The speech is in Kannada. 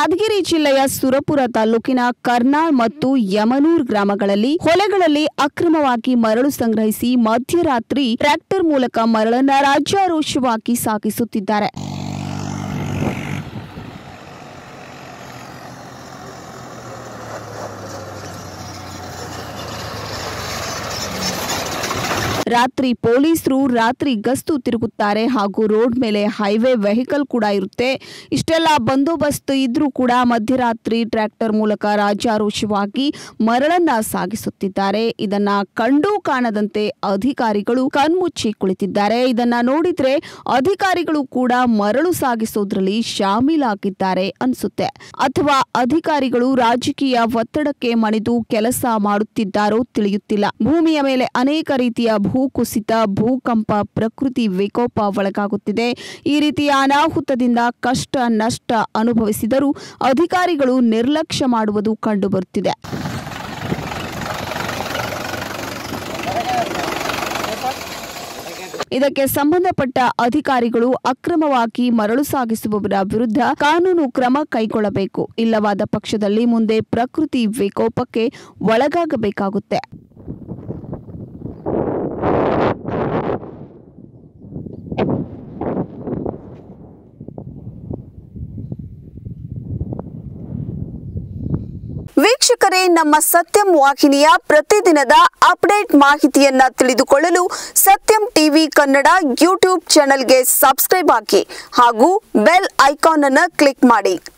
ಯಾದಗಿರಿ ಜಿಲ್ಲೆಯ ಸುರಪುರ ತಾಲೂಕಿನ ಕರ್ನಾಳ್ ಮತ್ತು ಯಮನೂರ್ ಗ್ರಾಮಗಳಲ್ಲಿ ಹೊಲೆಗಳಲ್ಲಿ ಅಕ್ರಮವಾಗಿ ಮರಳು ಸಂಗ್ರಹಿಸಿ ಮಧ್ಯರಾತ್ರಿ ಟ್ರ್ಯಾಕ್ಟರ್ ಮೂಲಕ ಮರಳನ್ನ ರಾಜ್ಯಾರೋಷವಾಗಿ ಸಾಗಿಸುತ್ತಿದ್ದಾರೆ ರಾತ್ರಿ ಪೊಲೀಸರು ರಾತ್ರಿ ಗಸ್ತು ತಿರುಗುತ್ತಾರೆ ಹಾಗೂ ರೋಡ್ ಮೇಲೆ ಹೈವೇ ವೆಹಿಕಲ್ ಕೂಡ ಇರುತ್ತೆ ಇಷ್ಟೆಲ್ಲ ಬಂದೋಬಸ್ತ್ ಇದ್ರೂ ಕೂಡ ಮಧ್ಯರಾತ್ರಿ ಟ್ರ್ಯಾಕ್ಟರ್ ಮೂಲಕ ರಾಜ್ಯಾರೋಷವಾಗಿ ಮರಳನ್ನ ಸಾಗಿಸುತ್ತಿದ್ದಾರೆ ಇದನ್ನ ಕಂಡೂ ಕಾಣದಂತೆ ಅಧಿಕಾರಿಗಳು ಕಣ್ಮುಚ್ಚಿ ಕುಳಿತಿದ್ದಾರೆ ಇದನ್ನ ನೋಡಿದ್ರೆ ಅಧಿಕಾರಿಗಳು ಕೂಡ ಮರಳು ಸಾಗಿಸೋದ್ರಲ್ಲಿ ಶಾಮೀಲಾಗಿದ್ದಾರೆ ಅನ್ಸುತ್ತೆ ಅಥವಾ ಅಧಿಕಾರಿಗಳು ರಾಜಕೀಯ ಒತ್ತಡಕ್ಕೆ ಮಣಿದು ಕೆಲಸ ಮಾಡುತ್ತಿದ್ದಾರೋ ತಿಳಿಯುತ್ತಿಲ್ಲ ಭೂಮಿಯ ಮೇಲೆ ಅನೇಕ ರೀತಿಯ ಭೂಕುಸಿತ ಭೂಕಂಪ ಪ್ರಕೃತಿ ವಿಕೋಪ ಒಳಗಾಗುತ್ತಿದೆ ಈ ರೀತಿಯ ಅನಾಹುತದಿಂದ ಕಷ್ಟ ನಷ್ಟ ಅನುಭವಿಸಿದರೂ ಅಧಿಕಾರಿಗಳು ನಿರ್ಲಕ್ಷ್ಯ ಮಾಡುವುದು ಕಂಡುಬರುತ್ತಿದೆ ಇದಕ್ಕೆ ಸಂಬಂಧಪಟ್ಟ ಅಧಿಕಾರಿಗಳು ಅಕ್ರಮವಾಗಿ ಮರಳು ಸಾಗಿಸುವವರ ವಿರುದ್ಧ ಕಾನೂನು ಕ್ರಮ ಕೈಗೊಳ್ಳಬೇಕು ಇಲ್ಲವಾದ ಪಕ್ಷದಲ್ಲಿ ಮುಂದೆ ಪ್ರಕೃತಿ ವಿಕೋಪಕ್ಕೆ ಒಳಗಾಗಬೇಕಾಗುತ್ತೆ ವೀಕ್ಷಕರೇ ನಮ್ಮ ಸತ್ಯಂ ವಾಹಿನಿಯ ಪ್ರತಿದಿನದ ಅಪ್ಡೇಟ್ ಮಾಹಿತಿಯನ್ನ ತಿಳಿದುಕೊಳ್ಳಲು ಸತ್ಯಂ ಟಿವಿ ಕನ್ನಡ ಯೂಟ್ಯೂಬ್ ಚಾನೆಲ್ಗೆ ಸಬ್ಸ್ಕ್ರೈಬ್ ಆಗಿ ಹಾಗೂ ಬೆಲ್ ಐಕಾನ್ ಅನ್ನು ಕ್ಲಿಕ್ ಮಾಡಿ